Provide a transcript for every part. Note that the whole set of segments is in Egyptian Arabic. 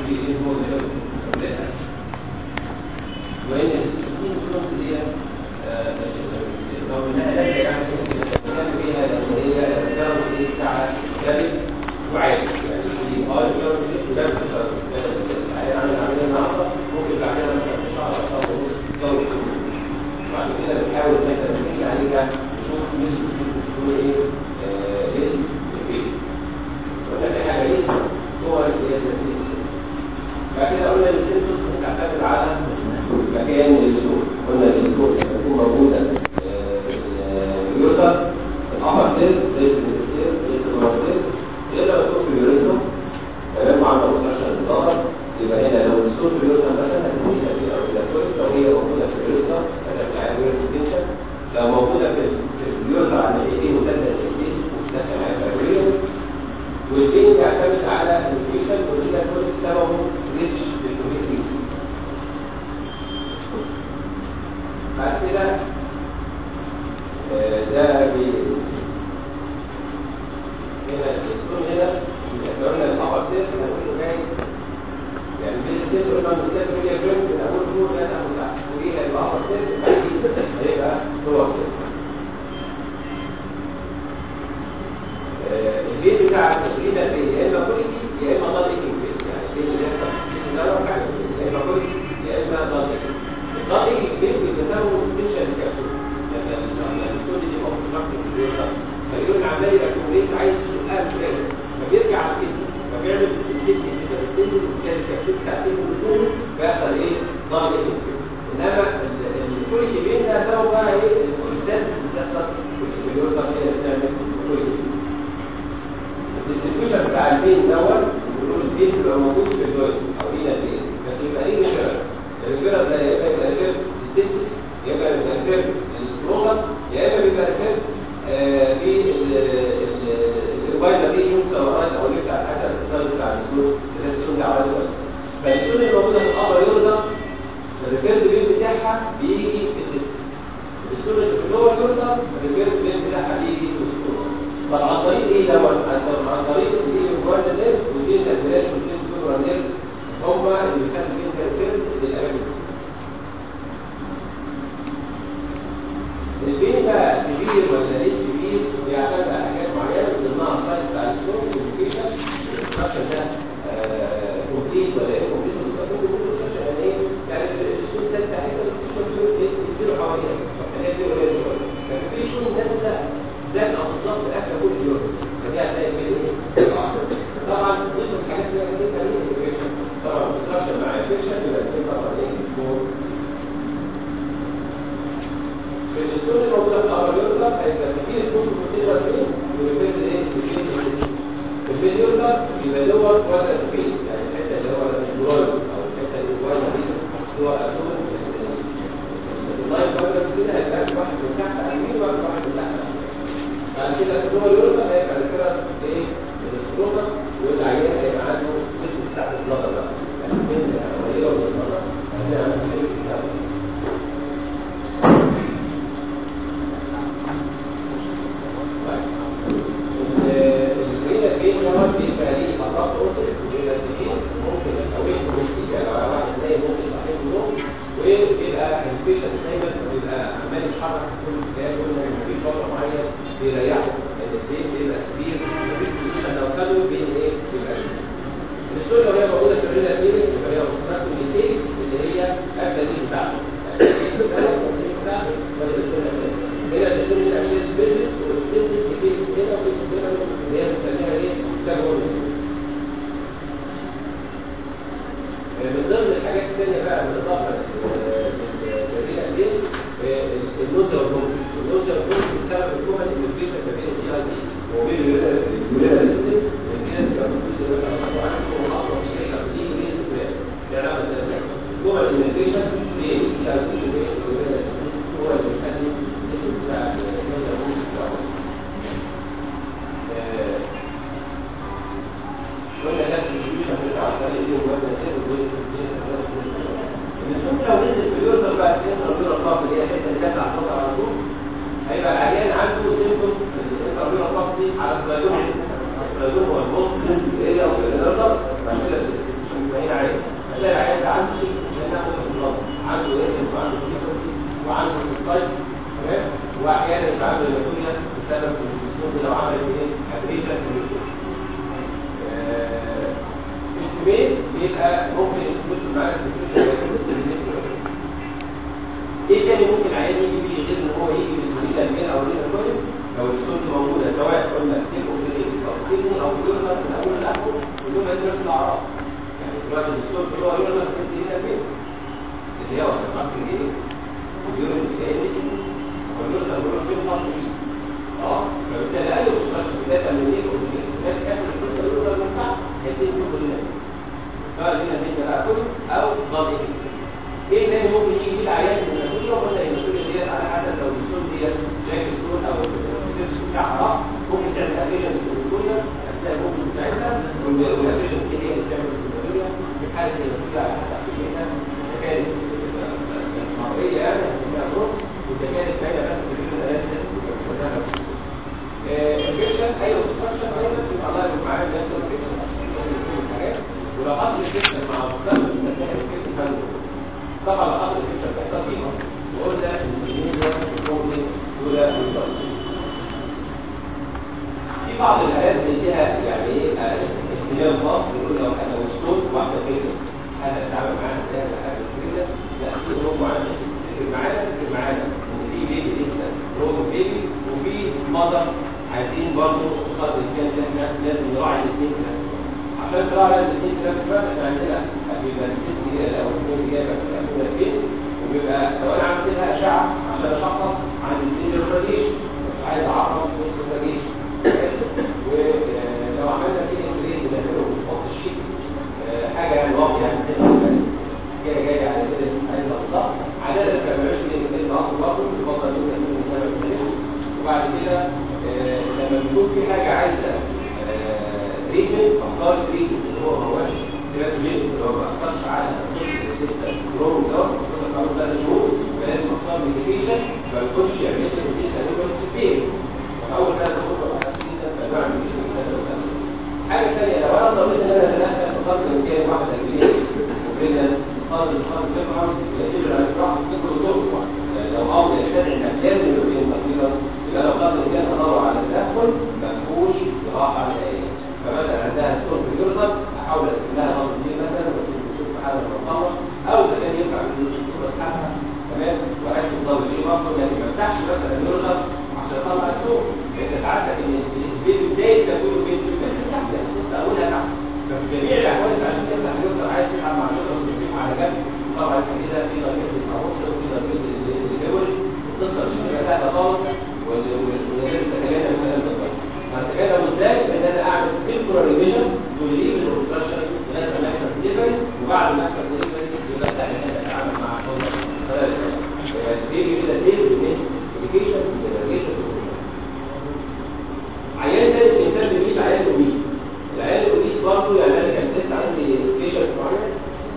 في ايه هو اللي وان السيستم سكوت دي رغم انها لا يعني كان فيها لان هي الجرس ايه بتاعها ثابت وعالي يعني في اه الجرس ايه ثابت العيان عامل عمليه النهارده ممكن بعدها مثلا في شهر او شهر ونص جرس بعد كده بنحاول مثلا نيجي عليها نشوف نسبه تكون ايه اسم البيت قلنا في حاجه اسم هو اللي هي بعد كده قلنا ان السيمتومز بتعتمد على مكان الاسبوع قلنا الاسبوع تكون موجوده اليوتر الابر سيل زي السيل زي السيل غير لما تكون في اليوريثم تمام وعندها اوبستراكشن للظهر يبقى هنا لو الصوت في اليوريثم مثلا هتديها في الاوريلاتوري لو هي موجوده في اليوريثم هتبقى معاها ويرد لو موجوده في في اليوريثم على الايدين مسدد الايدين داخل معاها فابريل والبين يعتمد على الفيشن وده كل سببه سريتش للكوميتريز بعد كده ده بي هنا الدكتور هنا احنا قلنا الابر سيل هنا كله جاي يعني بين السيل قلنا ان السيل هي فريم من اول فوق لغايه اخر تحت ودي هيبقى ابر سيل هيبقى لور سيل البيت بتاع التدريب البيت يا اما كوليكي يا اما ضل بيت يعني البيت اللي بيحصل في الاول حاجه يا اما كوليكي يا اما ضل الضل البيت بيسموه سيشن كابسول لما لما الكود دي اوبستراكت البيوتر فيقول عمال ياكوميت عايز سؤال كده فبيرجع على الكدني فبيعمل الكدني كده بيستني وكان الكبسول بتاع الكدني بيستني بيحصل ايه ضل انما الكوليكي بين ده سبب بقى ايه الكوليستانس اللي بتحصل في البيوتر هي اللي بتعمل كوليكي الديستريبيوشن بتاع البين دوت بنقول البين بيبقى موجود في الجوينت او هنا البين بس يبقى ليه ريفيرال الريفيرال ده يا اما يبقى ريفير للتستس يا اما يبقى ريفير للسكرولا يا اما بيبقى ريفير في الوايلر دي يوم سواء او اللي بتاع حسب السايز بتاع السلوك اذا السلوك ده عمل ولا فالسلوك اللي موجوده في الابر يوردا الريفير بين بتاعها بيجي في التستس السلوك اللي في اللور يوردا الريفير بين بتاعها بيجي في السكرولا طب عن طريق ايه دوت عن طريق اللي جوه النيرف ودين البلاش ودين السوبر نيرف هم اللي بيخلوا بين الفيرد للاماكن البين بقى سبير ولا ليس سبير بيعتمد على حاجات معينه من ضمنها السايز بتاع السلوك والكوميونيكيشن الاستراكشر ده كومبليت ولا ايه كومبليت ولا يعني ايه يعني السلوك سيل بتاعتها بس بينزلوا حواليها فهي دي قليله شويه لكن في سلوك نازله زي الاقساط الاكل كل يوم فدي هتلاقي كده ايه طبعا ضمن الحاجات اللي هي بتبقى ليه انفكشن طبعا استراكشر مع انفكشن يبقى الاثنين طبعا ايه سكور في الدستور اللي موجوده في الامر يوردا هيبقى سفير الكوش بروتين فين ويبتدي ايه الفين يوردا يبقى لور ولا فين يعني الحته اللي هو الجرايد او الحته اللي جواها دي هو الابسول اللاين كوادرنس كده هيبقى واحد من تحت على اليمين وواحد من تحت على بعد كده في هو يوردا هيبقى كده ايه السكروتا والعيان هيبقى عنده ست بتاعت البلطه بقى يعني من الاوليه والبلطه هتلاقي عنده ست بتاعت الفريدة بين دوت بيبقى ليه اطراف اوسل وبيبقى سبيل ممكن يتحول له يعني لو واحد نايم ممكن يصحيه من النوم وبيبقى البيشنت دايما بيبقى عمال يتحرك في كل اتجاه قلنا ان في فتره معين بيريحه لان البيت بيبقى سبيل مفيش بوزيشن لو خده بين ايه بيبقى السوري لو هي موجوده في الرينا بيرس يبقى هي اوبستراكت ميتيكس اللي هي قبل دي بتاعته هنا الدكتور الاسيد بيرس والاكستنتد ميتيكس هنا وفي هنا اللي هي بنسميها ايه ستاجون من ضمن الحاجات الثانيه بقى بالاضافه للرينا بيرس النوزل هرمون النوزل هرمون بسبب الكومن انفكشن ما بين الدي اي دي وبين اليورينال سيستم الناس بقى بتقول زي ما احنا عارفين هو اصلا مش هيقدر يجي ليست يعني عمل ده الكومن انفكشن بين الدي اي دي واليورينال سيستم هو اللي بيخلي السيستم بتاع النوزل هرمون يتكون قلنا ده الديستريبيوشن بتاع الطريق دي وجوه النتائج وجوه النسبة لو نزل في اليورتر بقى الانتر اليورتر اللي هي الحته اللي كانت على الخطر على طول هيبقى العيان عنده سيمبتومز الانتر اليورتر دي على البلادون البلادون هو الموست سنسيتيف اريا اوف اليورتر بعد كده يبقى هنا الكدني او اليورنر من اول لاخره كلهم عندهم نفس الاعراض يعني دلوقتي الدكتور اللي هو يورنر بتدي هنا فين اللي هو سمعت ايه اليورن بتاعي هو اليورنر ملوش فين خاص بيه خلاص فبالتالي اي مستشفى بدايه من ايه اوزمين لغايه اخر القصه اليورنر من تحت هيبتدي كله هنا سواء هنا بين بقى كله او ضغط ايه تاني ممكن يجي بيه العيان من النتيجه قلنا النتيجه ديت على حسب لو الدكتور ديت جاك ستون او السيرش بتاعها راح ممكن تعمل ابيشنز في الجلوكوزا اثناء الممكن بتاعتها والابيشنز دي هي اللي بتعمل الجلوكوزا في حاله النتيجه على حسب كميتها اذا كانت مرئيه يعني هتبقى بروكس واذا كانت باينه بس في الاناليسيس انفكشن اي اوبستراكشن دايما بيبقى الله يكون معايا نفس الانفكشن ولو حصل انفكشن مع مستخدم بنسميها انفكشن هاند طبعا لو حصل انفكشن بيحصل فيها وقلنا ان النيوزا والكومبلي دول والبلد في بعض الحالات بيديها يعني ايه اهتمام خاص بيقول لو لو ستون واحده كده هل هتتعامل معاها ازاي ولا حاجه كده لا في هو معانا تفرق معانا تفرق معانا ان في بيبي لسه روم بيبي وفي مذر عايزين برضه قدر الامكان ان احنا لازم نراعي الاثنين في نفس الوقت عشان نراعي الاثنين في نفس الوقت احنا عندنا بيبقى الست جنيه او الاثنين جايه بتبقى فين وبيبقى لو انا عملت لها اشعه عشان اشخص عن الاثنين الراديشن عايز اعرف الراديشن ولو عملنا دي اس ري بنعمله بنحط الشيت حاجه يعني واضحه يعني جايه جايه على كده عايز بالظبط عاده ما بنعملش دي اس ري اصلا برضه بنفضل ان انت تكون متابع وبعد كده لما بيكون في حاجه عايزه تريتمنت افكار تريتمنت اللي هو ما هوش تريتمنت اللي هو ما اثرش على لسه جروم ده خاصه بعد ثلاث شهور فلازم اختار ميديكيشن ما يكونش يعمل لي روتين تقريبا سبين اول ثلاث شهور ببقى حاسس ان انا بعمل حاجه ثانيه لو انا اضطريت ان انا اتدخل بقدر الامكان واحده جنيه وبين قدر القدر تفهم يجب ان يروح في كل طرق لو امر يستدعي انك لازم يكون تقديرس يبقى لو قدر الامكان ادور على التدخل ما فيهوش راحه نهائيه فمثلا عندها ستون في اليورنر احاول اجيب لها ضغط دي مثلا بس بشوف حاله المطلع او اذا كان ينفع في الدكتور اسحبها تمام واركب ضغط دي برضه لكن ما افتحش مثلا اليورنر عشان اطلع ستون انت ساعتك ان البيبي بدايه تكوين البيبي بتبقى تستحمل لسه اولها تحت ففي جميع الاحوال انت عشان تفتح اليورنر عايز تلعب مع اليورنر وتسيبه على جنب طبعا انت كده في ضربات التعرض وفي ضربات الهول القصه مش هتبقى سهله خالص ولازم تتجنب الكلام ده كويس هتجنبه ازاي؟ بان انا اعمل تمبراري ميجر توليف الاوبستراكشن لغايه ما يحصل ديليفري وبعد ما يحصل ديليفري يبقى سهل ان انا اتعامل مع الفيروس بيجي كده سيف من اديوكيشن اديوكيشن عيان تاني بيهتم بيه العيان الاوبيس العيان الاوبيس برضه يعني انا كان لسه عندي بيشنت معين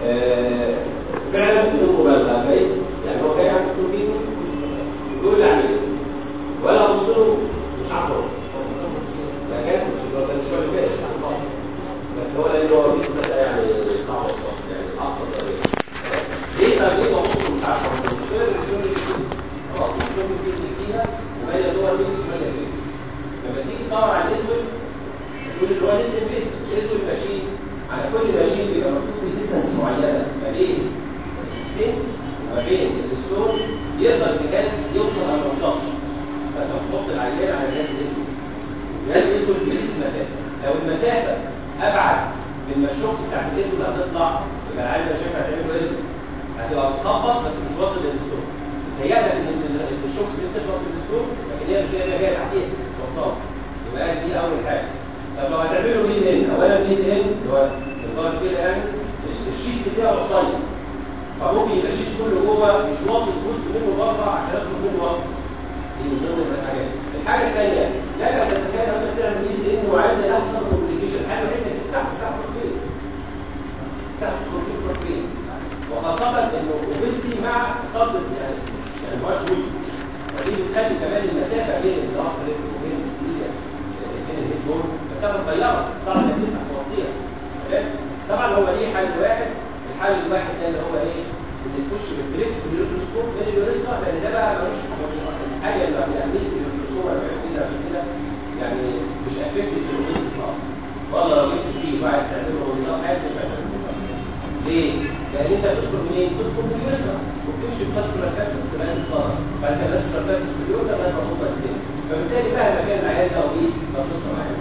فعلا بدون مبالغه فاهم يعني هو جاي عنده كده يقول لي عليه ولا ابص له مش عارف لا كان مش كان شويه كده بس هو لان هو بيس ده يعني صعب يعني اقصى طريقه ليه طب ليه ببص مش عارف المشكله ان الشغل خلاص الشغل اللي فيها وهي جوه الميكس وهي فيكس لما تيجي تدور على الاسود تقول اللي هو الاسم فيس الاسود ماشين على كل ماشين بيبقى مكتوب في ديستنس معينه ما بين السبين وما بين الستون يقدر الجهاز يوصل او ما يوصلش فانت بتحط العيان على الجهاز الاسود الجهاز الاسود بيقيس المسافه لو المسافه ابعد من الشخص بتاعت الاسود هتطلع يبقى العيان ده شايفها هتعمل له اسود هتبقى بتخبط بس مش واصل للستون تهيألك ان الشخص اللي بتخبط في الستون لكن هي مش جايه جايه تحتيها مش وصلها يبقى دي اول حاجه طب لو هتعمله بي سي ان اولا بي سي ان اللي هو نظام كده يعني الشيش بتاعه قصير فممكن يبقى الشيش كله جوه مش واصل جزء منه بره عشان يدخل منه وقت دي من ضمن الحاجات الحاجه الثانيه لك ان تتخيل انك تعمل بي سي ان وعايز احسن كوميونيكيشن حاجه انت تفتح تفتح فين تفتح كمبيوتر فين وخاصه انه اوبستي مع صدر يعني يعني ما هوش ودي بتخلي كمان المسافه بين الضغط وبين الايد بين الهيدفون مسافه صغيره صعب انك تفتح توصيل طبعا هو ليه حل واحد الحل الواحد ده اللي هو ايه اللي تخش بالبريكس بالميكروسكوب من اليوريستا لان ده بقى ملوش حاجه اللي يعني مش بالميكروسكوب ولا كده عشان كده يعني مش افكتد في الويست خالص والله لو جبت فيه وعايز تعمله نظام حاجه تبقى ليه؟ لان انت بتدخل منين؟ بتدخل من اليوريستا وبتمشي بتدخل الكاسه بتبقى الطرف فانت بتدخل الكاسه في اليوريستا لغايه ما توصل للدنيا فبالتالي مهما كان العيان ده اوبيس فبتصل معاه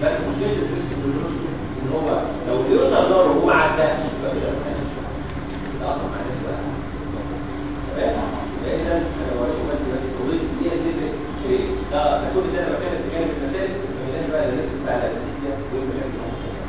بس مشكله الفلوس ان هو لو اليوزر دور وهو ما عداش يبقى كده ما عداش. ده اصلا ما عداش بقى تمام فاذا انا بوريكم بس بس الريسك دي هتفرق في ايه؟ ده ده كل ده انا بتكلم في جانب المسائل ما بيناش بقى الريسك بتاع الاساسيه والمشاكل اللي ممكن تحصل.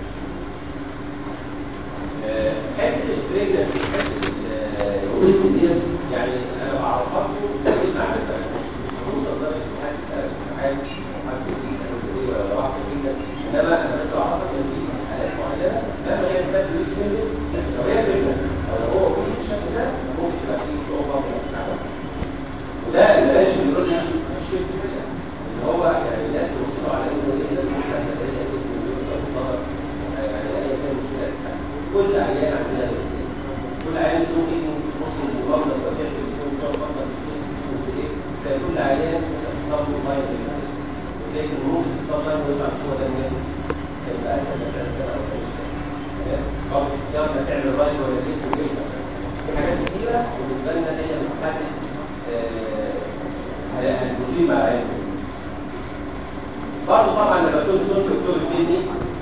آه، حته الفريجنس حته الريسك دي يعني انا بعرفها لكم بسمع عن الزمن توصل لدرجه ان حد يسالك في حاجه حد يسالك في ايه ولا واحده جدا انما انا بس بعرفك ان في حالات معينه مهما كانت ده بيقول سن لو هي فريجنس او لو هو في الشكل ده ممكن تبقى فيه صعوبه في التعامل وده اللي بلاش بيقول لي ان هو يعني الناس بيوصلوا على انه ايه ده المستشفى ده اللي هيبقى يعني اي كان مشكله تتحل. كل عيان عندنا الاثنين كل عيان اسمه ايه مسلم مغلق وشاف اسمه بتوع فقط ايه فكل عيان تختار له مايند لكن ممكن تختار مايند ويطلع هو ده المناسب هيبقى اسهل لك تعمل كده او تعمل كده برضه اختيار انك تعمل رايت ولا ليفت وليش في حاجات كتيره بالنسبه لنا هي اللي بتحدد هنصيب مع العيان برضه طبعا لما تكون ستون في الدكتور الكليني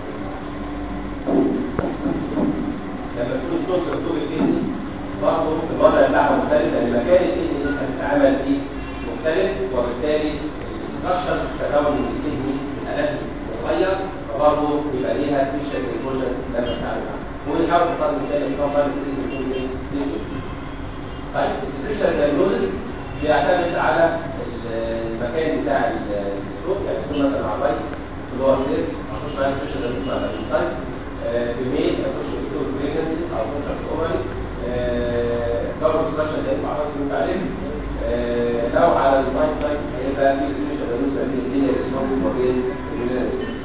لما تكون ستون في الدكتور الكليني برضه الوضع بتاعها مختلف لان مكان الكليني اللي انت هتتعامل فيه مختلف وبالتالي الاستراكشر السراوندنج الكليني الالات متغير فبرضه بيبقى ليها سبيشال انكلوجن لما تتعامل معاها ونحاول بقدر الامكان نختار طالب الكليني يكون ايه؟ طيب الديفرنشال دايجنوزس بيعتمد على المكان بتاع الستروك يعني تكون مثلا على الرايت في اللور سير اخش معايا سبيشال دايجنوز على الانسايتس بالميل اخش دكتور بريجنسي او كونتراكت اوفري دور ستراكشر ده يبقى حاطط انت عليه لو على الرايت سايد هيبقى في ديفرنشال دايجنوز ما بين اللينير ستروك وما بين اللينير ستروك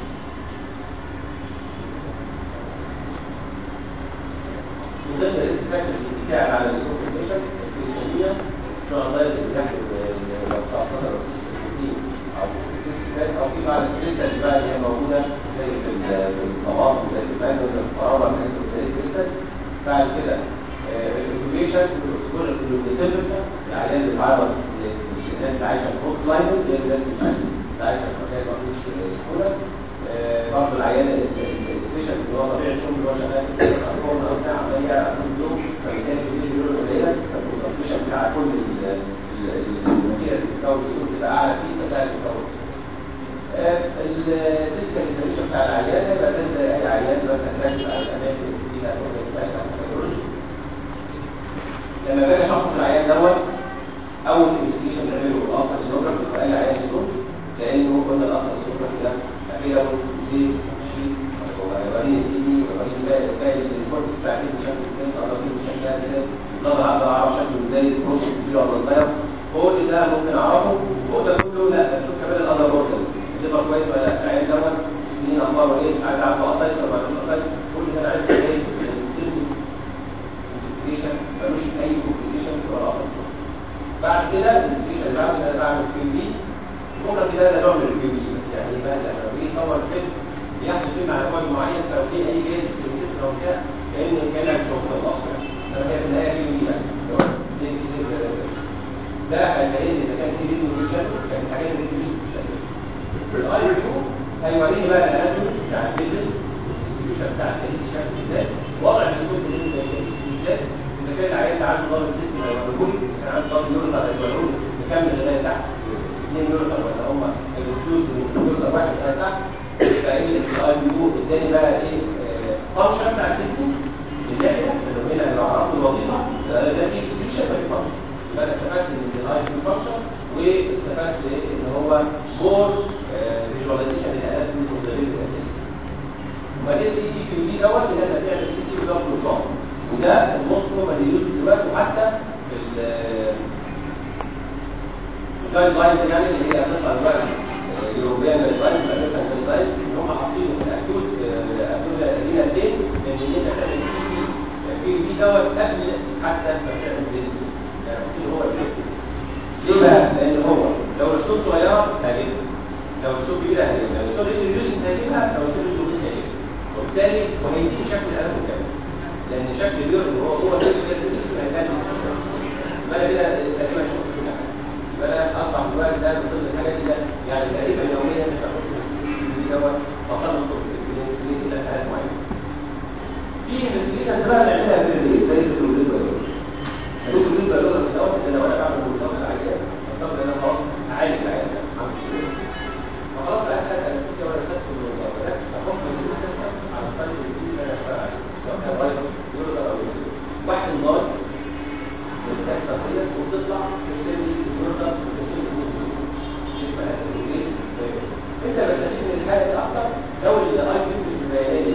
من ضمن الريسك فاكتورز اللي بتساعد على الستروك كونديشن الكريستاليه نوع ضيق اللي بياخد لو بتاع صدر او سيستم بروتين او سيستم او في بعض الكريستال بقى اللي هي موجوده زي في الطماطم زي في المانجا زي في الفراوله الحاجات اللي زي الكريستال بعد كده الاوكيبيشن والاسكول التمبرتشر العيان اللي بيتعرض للناس اللي عايشه في هوت لاين اللي هي الناس اللي عايشه اللي عايشه في مكان ما فيهوش سهوله برضه العيان البيشنت اللي هو طبيعي الشغل اللي هو شغال في الفورم او بتاع عمليه طول اليوم فبالتالي كميه اليوم قليله فالكونسنتريشن بتاع كل الماتيريالز اللي بتكون السكول بتبقى اعلى فيه فسهل تكون الفيزيكال اكزاميشن بتاع العيان هيبقى زي زي اي عيان بس هتركز على الاماكن اللي فيها الاورجن بتاعتها الفيبرولوجي لما باجي اشخص العيان دوت اول انفستيجيشن بنعمله الالترا سونوجرافي في اي عيان ستونز لانه قلنا الالترا سونوجرافي ده اخيرا زي شيء وبعدين ايدي وبعدين باقي باقي الكورتكس بتاع ايدي شكله ازاي النظر فيه شكلها ازاي النظر اقدر اعرف شكله ازاي الكروس كبير ولا صغير كل ده ممكن اعرفه وهو ده كله لا اشوف كمان الاذر اورجنز الليفر كويس ولا لا العين دوت سنين اخباره ايه عايز عنده اسايس ولا ما عندوش اسايس كل ده انا عرفت ايه سيمبل انفستيجيشن ملوش اي كومبليكيشن ولا اثر بعد كده الانفستيجيشن بعد ان انا بعمل كيو بي ممكن كده ده نوع من الكيو بي بس يعني بقى لما بيجي يصور فيلم بياخد فيه معلومات معينه فلو في اي جهاز في الجسم او بتاع كان كانك مش موجود الاصل يعني انما هي في النهايه كيو بي يعني اللي هو ده هيلاقي اذا كان في زيت ميوشن يعني الحاجات اللي مش الاي ريفيو هيوريني بقى الاناتومي بتاع البيلس الديستريبيوشن بتاع الكيس شكله ازاي وضع السكوت بالنسبه للكيس ازاي اذا كان العيان اللي عنده ضغط سيستم هيوريهولي اذا كان عنده ضغط يوريتر هيوريهولي نكمل لغايه تحت اثنين يوريتر ولا هم الفلوس يوريتر واحد لغايه تحت يبقى ايه الاي ريفيو اداني بقى ايه فانكشن بتاع الكدني من ناحيه لانه هنا لو عرفت الوظيفه ده في سبيشال في الفانكشن يبقى انا استفدت من الاي بي فانكشن واستفدت ان هو مور فيجواليزيشن للالات المتدربه الاساسي وبعدين السي تي كيو بي دوت ان احنا بنعمل سي تي بالظبط بالظبط وده النص هو اللي يوز دلوقتي وحتى في الجايد لاينز يعني اللي هي هتطلع دلوقتي اليوروبيان جايد لاينز الامريكان جايد لاينز ان هم حاطينه في الاكيوت اكيوت ادينا تين ان انت تعمل سي تي كيو بي دوت قبل حتى ما تعمل بريدنسي يعني هو الريسك ليه بقى؟ لان هو لو الصوت صغيره هجيبها لو الصوت كبيره هجيبها لو الصوت ريديوشن هجيبها لو الصوت ريديوشن هجيبها وبالتالي وهيديني شكل الالم كامل لان شكل اليور اللي هو هو السيستم هيتعمل يبقى انا كده تقريبا شفت كل حاجه يبقى انا اصبح دلوقتي ده من ضمن الحاجات اللي يعني تقريبا يوميا بناخد دوت فقد نطلب الانسولين الى حالات معينه في انفستيجيشنز بقى بنعملها في الايه زي البروبليم بالون البروبليم بالون انت قلت ان لو انا بعمل نظام العيان طب انا خلاص هعالج العيان ده عامل سلوك فخلاص انا حاجه اساسيه وانا خدت النظام ده احط الجسم على السايد اللي انا شغال عليه سواء كان رايت يورو او يورو واحد نار الكسره ديت وتطلع ترسم لي اليورو وترسم لي اسمها البروبليم انت بستفيد من الحاله دي اكتر لو الاي بي مش بياني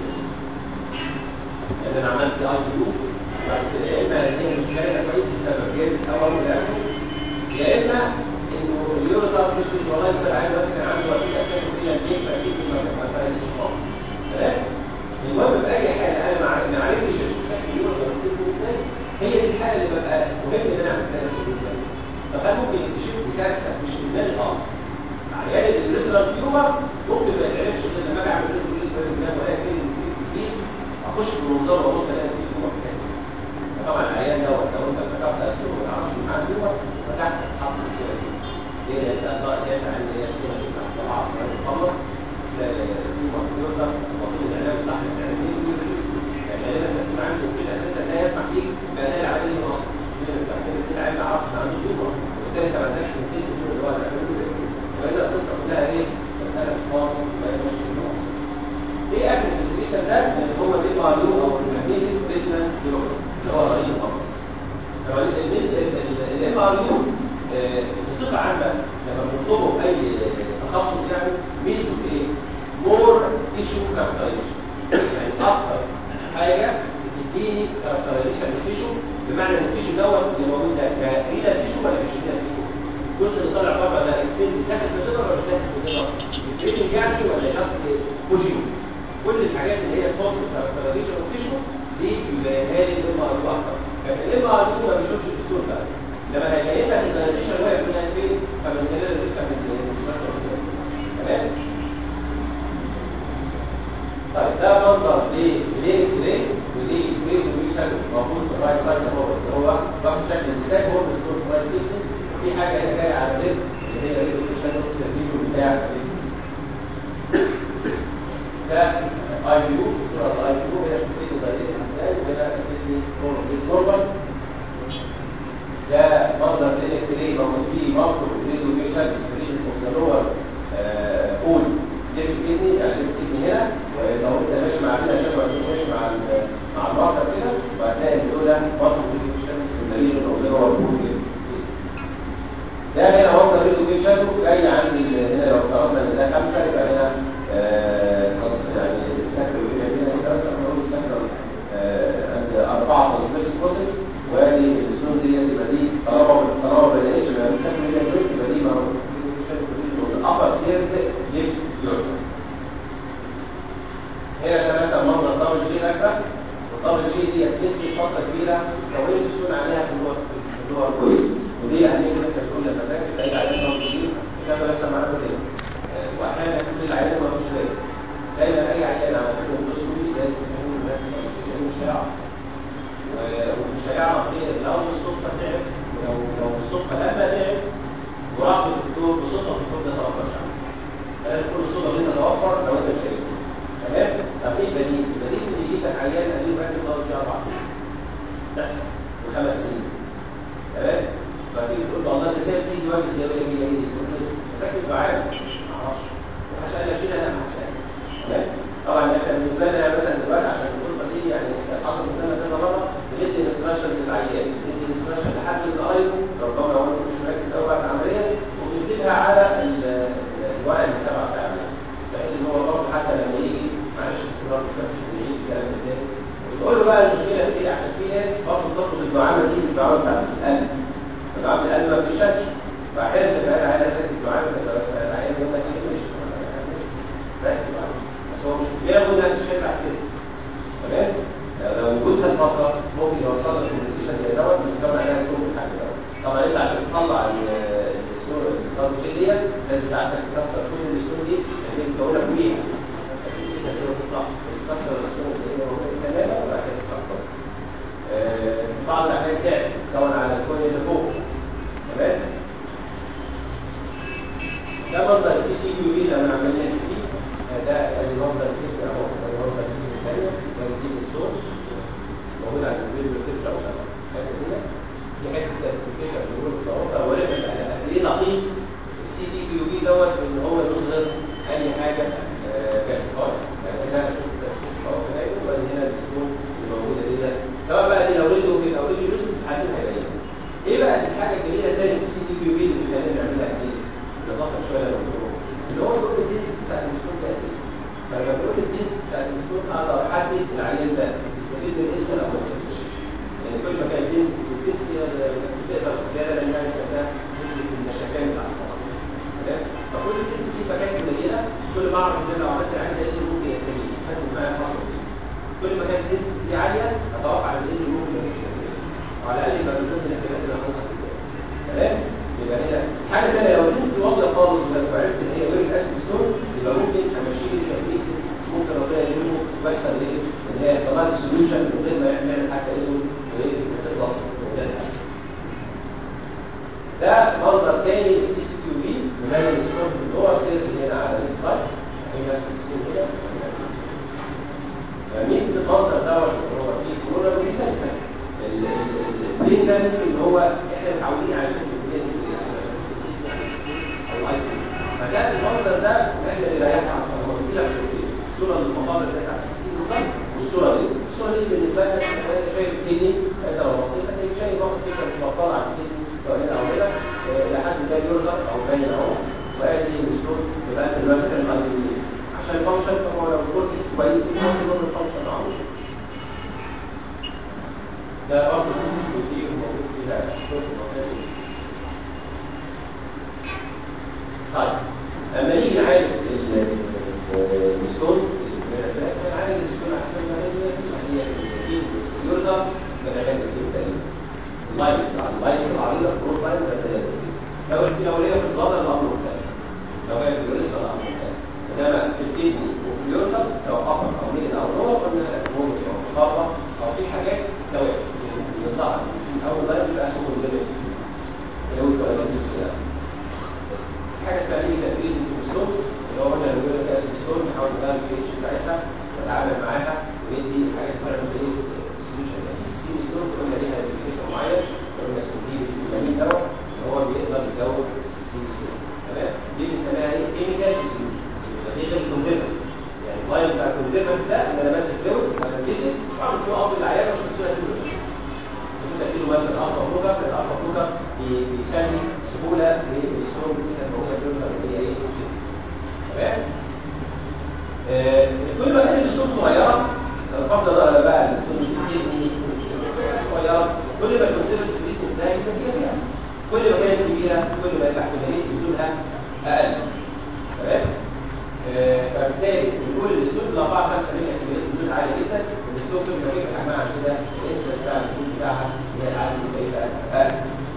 يعني انا عملت اي بي بعد كده يا اما هي مش كارثه كويس بسبب جاز او او الاخر يا اما انه اليورو مش مش والله يبقى عايز بس كان عنده وقت اكتر فيها البيت فاكيد ما ما فرقش خالص تمام المهم في اي حاله انا ما ما عرفتش اشوف شكل اليورو ازاي هي دي الحاله اللي ببقى مهم ان انا اعمل فيها شغل فكان ممكن يكتشف لي كارثه مش في دماغي خالص عيان الريترال تيومر ممكن ما يتعرفش غير لما اجي اعمل ريترال تيومر ولكن جديد اخش في المنظار وابص الاقي في تيومر تاني طبعا العيان دوت لو انت فتحت اسئله وما تعرفش ان معاه تيومر فتحت تحط المشكله دي ليه لان الله جاي عن هي اسئله دي بعد طبعا تخلص تيومر تيومر المفروض العلاج الصح بتاع يعني غالبا تكون عنده في اساسا لا يسمح ليك باداء العمليه دي اصلا بعدين العيان ما عرفش ان عنده تيومر وبالتالي انت ما عندكش تنسيق اللي هو العمليه وإذا القصة كلها إيه؟ مسألة خاص إيه آخر الانفستيجيشن ده؟ اللي هو الإم آر يو أو الماجنتيك ريزونانس بيولوجي اللي هو رأي القمر. طبعا الإم آر يو بصفة عامة لما بنطلبه أي تخصص يعني ميزته في إيه؟ مور تيشو كاركترايزيشن يعني أكتر حاجة بتديني كاركترايزيشن للتيشو بمعنى إن التيشو دوت اللي موجود ده كريلا تيشو ولا مش كريلا تيشو؟ الجزء اللي طالع بره ده اكسبند داخل في الليفر ولا مش داخل في الليفر؟ البريدنج يعني ولا قصد فوجيو كل الحاجات اللي هي تخص الكاركترايزيشن والتيشو دي بيبقى لي الام ار يو اكتر لكن الام ار يو ما بيشوفش الدستور ده لما هيبين لك الكاركترايزيشن واقع من فين فمن هنا تفهم من المستشفى تمام طيب ده منظر للينكس ريت ودي ريت ويشن موجود في الرايت سايد اهو هو واخد شكل الستاك هو الدستور في الرايت في حاجة هنا جاية على الريد اللي هي ريد الشادو الترتيب بتاع ده اي بيو صورة الاي بيو هنا شفتي ضيقة ازاي وهنا شفتي نورمال نورمال ده منظر الاكس راي موجود فيه ماركو ريد لوكيشن ريد اوف قول ليفت كدني يعني ليفت كدني هنا ولو انت ماشي مع كده عشان ما ماشي مع مع الماركر كده وهتلاقي دول ماركو ريد لوكيشن دليل انه هو قول ده هنا منظر ريدوكيشن جاي عندي هنا لو افترضنا ان ده خمسه يبقى هنا خلاص يعني السكر اللي هنا كده بس احنا نقول السكر عند اربعه ترانسفيرس بروسيس وادي الزون دي يبقى دي طالما طالما ما بلاقيش يبقى السكر اللي هنا يبقى دي ما ابر سيرد ليفت يورتر هنا ده مثلا منظر دبل جي راكبه والدبل جي دي هتمسك فتره كبيره طويله السون عليها في اللور في اللور كويس ودي يعني ان انت تقول لما تاكل تلاقي عليها ضغط كتير كان لسه معانا كده واحيانا كل العيال ما فيش بالك دايما اي عيال على فكره الدوسكوبي لازم يكون مش شائع ومش شائع عقليا لو بالصدفه تعب ولو لو بالصدفه لما تعب وراح للدكتور بصدفه الدكتور ده توفر شعب فلازم كل الصدفه دي تتوفر لو انت مش قادر تمام طب ايه البديل؟ البديل ان يجيب لك عيال قليل راجل ضغط فيه اربع سنين تحصل وخمس سنين تمام فتيجي تقول له والله انت سايب فيه دلوقتي زي ما هي ايه تقول له فاكر دعاء ما اعرفش محدش قال لي اشيلها لا محدش قال تمام طبعا احنا بالنسبه لنا مثلا دلوقتي عشان القصه دي يعني حصل قدامنا كذا مره بندي انستراكشنز للعيان بندي انستراكشن لحد من قرايبه ربما لو انت مش مركز قوي بعد العمليه وبنكتبها على الورق اللي تبع العمليه بحيث ان هو برضه حتى لما يجي معلش الدكتور مش بس يجي الكلام ده وتقول له بقى المشكله في ايه عشان في ناس برضه بتربط الدعامه دي بالدعامه بتاعت القلب العمل القلب ما بيشتغلش فاحيانا تبقى انا عايز اذاكر الدعامه العيان يقول لك ايه مش بس هو مش بياخد نفس الشيء بعد كده تمام لو وجودها الفتره ممكن يوصل لك الكوميونيكيشن زي دوت بتكون عليها سوق الحاجه دوت طبعا انت عشان تطلع السوق الارض ديت لازم ساعتك تكسر كل السوق دي لان هي مكونه كبيره تمسكها السوق تطلع تكسر السوق اللي هي موجوده تماما وبعد كده تستخدمها بعض الاحيان تعكس طبعا على الكون اللي فوق تمام ده مصدر السي تي كيو اي لما عملنا فيه الاسود اقدر احدد العيان ده يستفيد من الاسود او ما يستفيدش يعني كل ما كان دنس والدنس تقدر تتجادل ان يعني نسميها نسبه النشفان بتاع الفصل تمام فكل الدنس دي مكان قليله كل ما اعرف ان لو عملت العيان ده اسود ممكن يستفيد خدت معايا خطوه كل ما كانت الدنس دي عاليه اتوقع ان الاسود ممكن يستفيد وعلى الاقل يبقى من ضمن الاحتمالات اللي هنحطها في البدايه تمام يبقى هنا حاجه ثانيه لو النسبه واطيه خالص وعرفت ان هي يوريك اسيد ستون يبقى ممكن امشيه تكنيك ممكن ربنا يكرمه ويحصل ايه؟ ان هي يحصل لها سوليوشن من غير ما يعمل حتى اسود وتخلص ده منظر تاني للسي تي كيو بي مبين الستون من جوه سيرت هنا على اليمين سايد في نفس الستون هنا فميزه المنظر دوت هو فيه كورونا وريسنت البين ده مثل ان هو احنا متعودين على شكل البين فكان المنظر ده احنا اللي رايحنا على المنطقه لك الصوره المقابله بتاعت 60 بالظبط والصوره دي الصوره دي بالنسبه لك انت شايف الكدني انت لو بصيت هتلاقي شايف واحد كده مش مطلع على الكدني سواء هنا او هنا لحد ده يرضى او باين اهو وادي الاسلوب يبقى انت دلوقتي بتعمل ايدي عشان الفانكشن هو لو الكورتكس كويس يبقى هو الفانكشن معروف ده برضه سوق كتير موجود فيها شغل طيب اما نيجي نعالج الستونز نعالج الستون احسن ما هي هي يرضى بنجاز السير تقريبا اللايف اللايف العريضه برو لايف ذات السير لو لو هي في البلد الامر مختلف لو هي في الورثه الامر مختلف انما في الكدني وفي اليورتا سواء ابر او ميدل او لور قلنا ممكن او خطه او في حاجات سواء طبعا اول لايف يبقى اسمه كونزيلر اللي هو الكلام حاجه اسمها ليه تبريد الكوليسترول اللي هو قلنا لو جبنا كاس كوليسترول نحاول نغير البي اتش بتاعتها ونتعامل معاها وندي حاجات فرق بين السوليوشن السيستم ستون قلنا ليها انديكيتور معين قلنا اسمه دي السيلامين دوت اللي هو بيقدر يجاوب السيستم ستون تمام دي بنسميها ايه كيميكال سوليوشن دي غير الكونزيرفنت يعني اللاين بتاع الكونزيرفنت ده ان انا بدي فلويدز على الفيزيس بعمل فيه اب العيان عشان الصوره تنزل تديله مثلا الفا بلوكر الالفا بلوكر بيخلي سهوله للستون بتاعت الموجه بلوكر اللي هي ايه تمام كل ما كانت الستون صغيره الفضل ده بقى الستون دي صغيره كل ما الكونسيبت دي تنتهي النتيجه فيها كل ما كانت كبيره كل ما يبقى احتماليه نزولها اقل تمام فبالتالي بنقول الاسلوب ل 4 5 مللي احتماليه نزول عاليه جدا والاسلوب كل ما يبقى حجمها عن كده النسبه بتاع النزول بتاعها هي العاليه اللي هيبقى اقل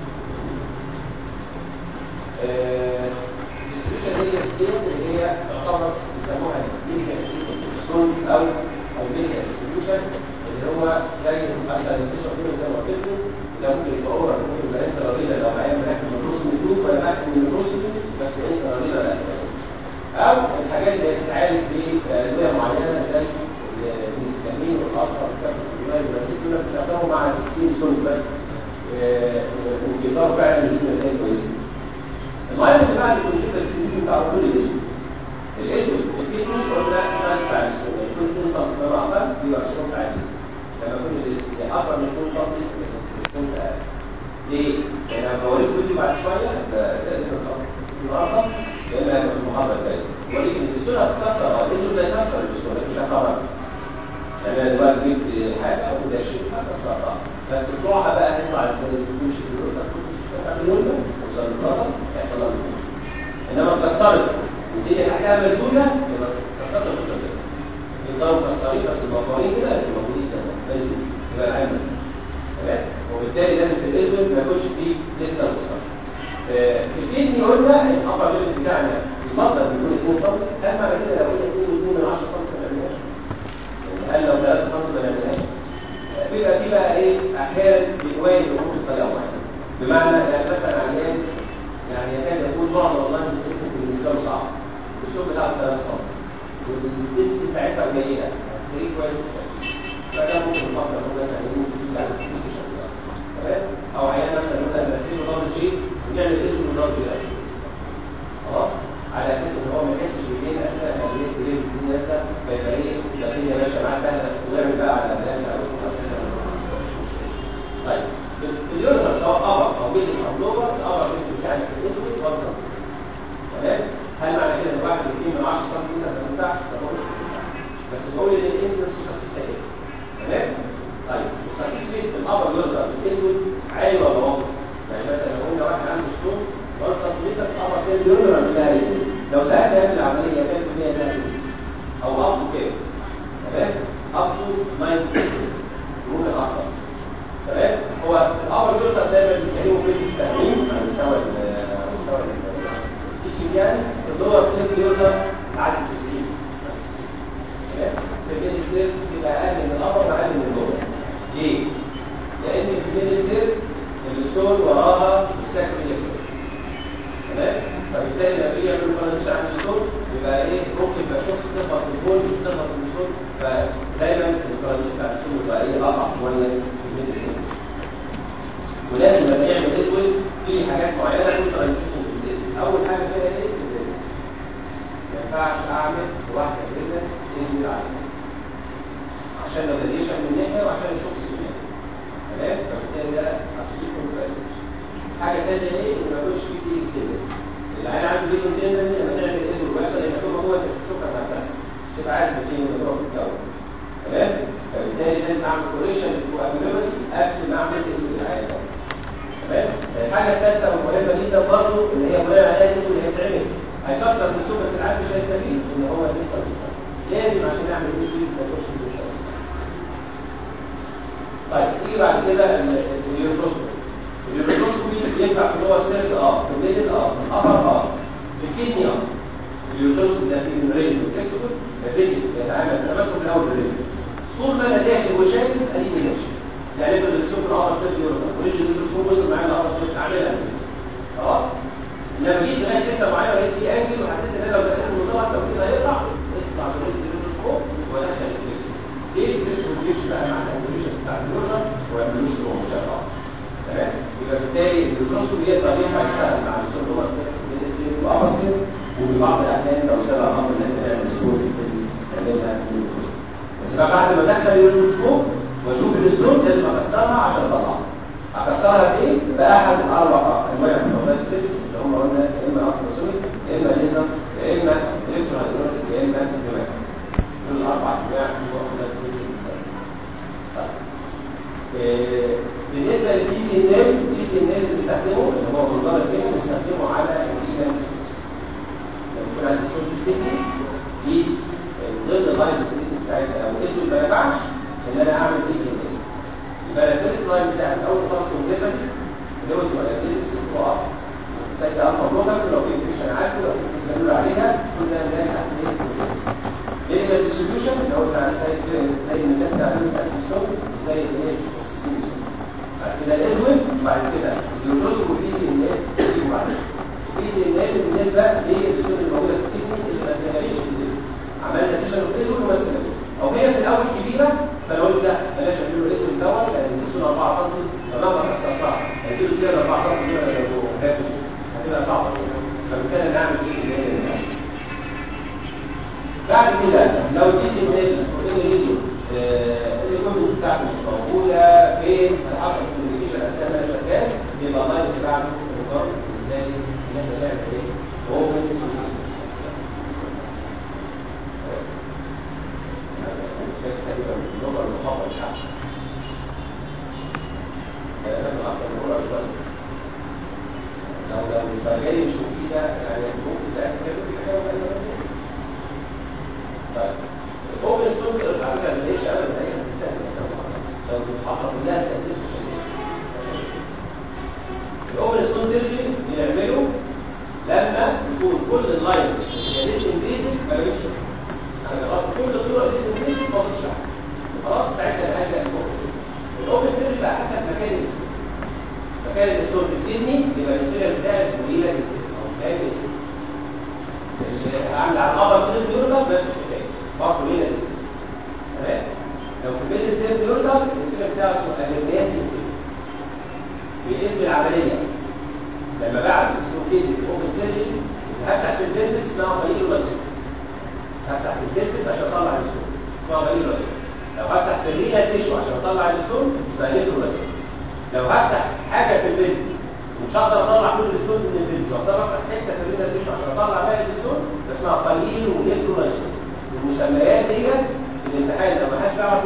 الديستريبيوشن هي ستيت اللي هي تعتبر بيسموها الميديكال ستونز او الميديكال ديستريبيوشن اللي هو زي الاناليسيشن كله زي ما قلت لكم ده ممكن يبقى اورال ممكن يبقى انت رضينا لو العيان مركب من نص من ولا مركب من نص بس انت رضينا لا او الحاجات اللي بتتعالج بادويه معينه زي الانسولين والالفا والكابتن والباسيل دول بتستخدموا مع السيستين ستونز بس وبيقدروا فعلا يجيبوا نتائج كويسه المهم اللي بعد الكونسيبت الكلينيكي بتاع كل الاسود الاسود الكلينيكي قلنا السايز بتاع الاسود يعني كل 2 سم فما اقل بيبقى ريسبونس عالي لما يكون اكبر من 2 سم يبقى ريسبونس اقل ليه؟ لان انا بوريكم فيديو بعد شويه النهارده لان هيبقى في المحاضره الجايه بوريك ان الاسود هتتكسر اه الاسود ده يكسر الاسود لكن مش هيخرج يعني انا دلوقتي جبت حاجه وده شيء هكسرها بس طلوعها بقى هيطلع ازاي تمشي في الروتر تعمل روتر توصل للروتر يحصل لها انما اتكسرت والدنيا تحتها مسدوده يبقى كسرت الروتر زي يفضلوا مكسرين بس المطارين كده اللي موجودين كده مسدود يبقى العين مسدود تمام وبالتالي لازم في الاسود ما يكونش فيه لسه مصر في الكدني قلنا الابر ليفل بتاعنا يفضل يكون 2 سم هل معنى كده لو هي 2 2 من 10 سم ما نعملهاش؟ هل لو 3 سم ما نعملهاش؟ بيبقى في بقى ايه احيانا بيواجه الامور بطريقه معينه بمعنى يعني مثلا عيان يعني يكاد يكون معظم اللاينز بتاعتهم بالنسبه له صعب الشغل بتاعه 3 سم والديست بتاعتها قليله هتستريك كويس فده ممكن نفكر انه مثلا يقول في بعد بوزيشنز تمام او عيان مثلا يقول لك نركب له دبل جي ونعمل اسم من دبل جي خلاص على اساس ان هو ما يحسش بالاثنين اثناء عمليه بريد السنين لسه فيبقى ايه الدنيا ماشيه معاه سهله ويعمل بقى على الناس او طيب في اليورنال سواء ابر او ميدل او لور الابر ميدل بتاعك في الاسود وصل تمام هل معنى كده ان واحد اثنين من 10 سم ده ما ينفعش بس بقول ان سيئه تمام طيب السكسس ريت في الابر يوردر الاسود عالي ولا واطي يعني مثلا لو قلنا واحد عنده ستون خلاص تطبيقك في الابر سيل يوردر بتاعي لو سالت قبل العمليه كام في المية ده او اب تو كام تمام اب تو 9 ممكن اكتر تمام هو الابر يوردر دايما بيتكلموا بين السهمين على مستوى على مستوى التيشن يعني اللور سيل يوردر عدد 90 تمام في السيل يبقى اقل من الابر واقل من اللور ليه؟ لان في السيل الستون وراها السكن تمام فبالتالي لما يجي يعملوا كونكشن عند الستون يبقى ايه ممكن يبقى شخص تخبط في البول مش تخبط في الستون فدايما الكونكشن بتاع الستون يبقى ايه اصعب شويه في السيل ولازم لما يعمل اسود في حاجات معينه كنت رانكيشن في الاسود اول حاجه فيها ايه؟ ما ينفعش اعمل واحده كده اسود على السن عشان لو راديشن من ناحيه وعشان الشخص من ناحيه تمام فبالتالي ده هتكون حاجه ثانيه ايه ان ما يكونش في دي كده العين عنده دي كده لما تعمل اسود ويحصل المكتوبه هو الشوكه بتاعت بس تبقى عارف فين الموضوع في الجو تمام فبالتالي لازم اعمل كوريشن وابيلوسي قبل ما اعمل اسود العين تمام الحاجه الثالثه والمهمه جدا برضه اللي هي بناء عليها الاسود اللي هيتعمل هيكسر السوق بس العين مش هيستفيد ان هو لسه لازم عشان اعمل اسود ما يكونش لسه طيب تيجي بعد كده اليوتروسكوبي اليوتروسكوبي ينفع في جوه السيرت اه في الميدل اه في الابر اه في الكدني اه اليوتروسكوبي ده في الريل والفليكسبل الريل يتعامل تمام في الاول الريل طول ما انا داخل وشايف اديني ماشي يعني انت اللي تشوف الابر سيرت يورو وريجي اليوتروسكوب وصل معايا الابر سيرت اعملها خلاص لما جيت لغايه حته معينه لقيت في انجل وحسيت ان انا لو دخلت المصطلح لو كده هيطلع اطلع بريجي اليوتروسكوب ودخل الفليكسبل ليه الفليكسبل بيمشي بقى مع الانفليشن بتاع اليورو وما يعملوش له مشابهه تمام يبقى بالتالي البروسو بيقدر ينفع يشتغل مع السيرفر من السير وابر سير وفي بعض الاحيان لو سبب امر ان احنا نعمل سكور نعملها بس بقى بعد ما ادخل اليوروسكوب واشوف الاسلوب لازم اكسرها عشان اطلعها اكسرها بايه؟ باحد الاربع انواع من الفاسفيكس اللي هم قلنا يا اما التراسونيك يا اما ليزر يا اما الكتروهيدروليك يا اما نيوماتيك دول الاربع انواع بتوع الفاسفيكس بالنسبه للبي سي ان ال البي سي ان ال بنستخدمه اللي هو منظار الفيلم بنستخدمه على الايفنت لما يكون عندي صوت التكنيك في ضمن اللايف التكنيك بتاعتها لو اسود ما ينفعش ان انا اعمل بي سي ان ال يبقى الفيرست لاين بتاعت اول خالص كونسيبت اللي هو اسمه الاناليسيس والقراءه تلاقي الفا بلوكرز لو في انفكشن عالي لو في بيستمر عليها كل ده نلاقي تحت ايه ميديكال ديستريبيوشن اللي هو بتاع زي زي المثال بتاع الاسيستون زي الايه بعد كده الاسود وبعد كده اليوتروسكوب والبي سي ان ال بعد البي سي ان ال بالنسبه للدكتور الموجوده في التكنيك اللي ما استغلش عملنا سيشن اوف اسود وما استغلش او هي في الاول كبيره فانا قلت لا بلاش اعمل له اسود الاول لان الاسود 4 سم فمهما كسرتها هيصير زياده 4 سم دول لو باكل هتبقى صعبه فبالتالي نعمل بي سي ان ال بعد كده لو البي سي ان ال اوريدي الايكويبمنتس بتاعته مش موجوده فين حصل كوميونيكيشن اثناء ما انا شغال يبقى اللاين بتاعته مقرر ازاي ان احنا نعمل ايه؟ اوبن سورس شايف تقريبا اللغه المخاطره بتاعته انا اكتر من مره شويه لو لو انت جاي مش مفيده يعني ممكن تاكد طيب الاوبن سورس على فكره ما هيش ابدا هي بتستخدم لو بتتحقق كلها استاذنت الاوبن سورس سيرجري بنعمله لما يكون كل اللاينز هي ليس انفيزيف ما جابتش يعني خلاص كل الطرق ليس انفيزيف ما فيش خلاص ساعتها نهايه الاوبن سيرجري الاوبن سيرجري بقى حسب مكان الاسود مكان الاسود في الكدني يبقى السيرجري بتاعي اسمه ليلا او مكان الاسود اللي عامل على الابر سيرجري يورجر نفس الحكايه برضه ليلا الاسود تمام لو في بيت السير يوردر السير بتاعه اسمه امرناسي سير في اسم العملية لما بعد السوكيد الاوبن سيرجري هفتح في البيلبس اسمها قليل الوسط هفتح في البيلبس عشان اطلع الستون اسمها قليل الوسط لو هفتح في الرينا تيشو عشان اطلع الستون اسمها نيترو الوسط لو هفتح حاجة في البيلبس ومش هقدر اطلع كل الستون من البيلبس واقدر افتح حتة في الرينا تيشو عشان اطلع باقي الستون اسمها قليل ونيترو الوسط المسميات ديت في الامتحان لو ما حدش بيعرف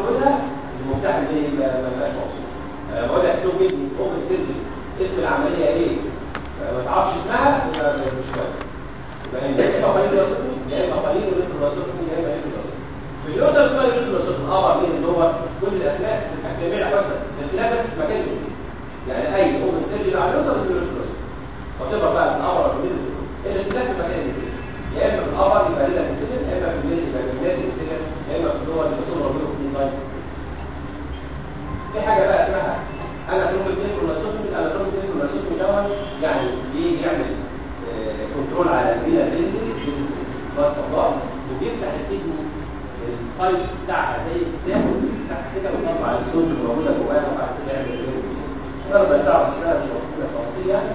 مني اوبن سيرجري اسم العمليه ايه ما تعرفش اسمها يبقى مش كويس يبقى يا اما قليل وسطني يا اما قليل وليد وسطني يا اما ليد وسطني في اليوتر اسمها ليد وسطني اه مين اللي هو كل الاسماء جميع واحده الاختلاف بس في مكان الاسم يعني اي اوبن سيرجري على اليوتر اسمه ليد وسطني وتبقى بقى في الامر او الاختلاف في مكان الاسم يا اما في الامر يبقى لنا انسجن يا اما في الميل يبقى في الناس انسجن يا اما في اللور يبقى صوره بينهم اثنين تايم في حاجه بقى اسمها انا ترومبك نيفروناسوتومي انا ترومبك نيفروناسوتومي دوت يعني بيجي يعمل كنترول على البيلا فيزيتي بس الله وبيفتح الكدني السايت بتاعها زي الكتاب وبيفتح كده ويطلع الصوت اللي موجوده جواها وبعد كده يعمل ايه ضربه بتاعه اسمها مش موجوده تفاصيل يعني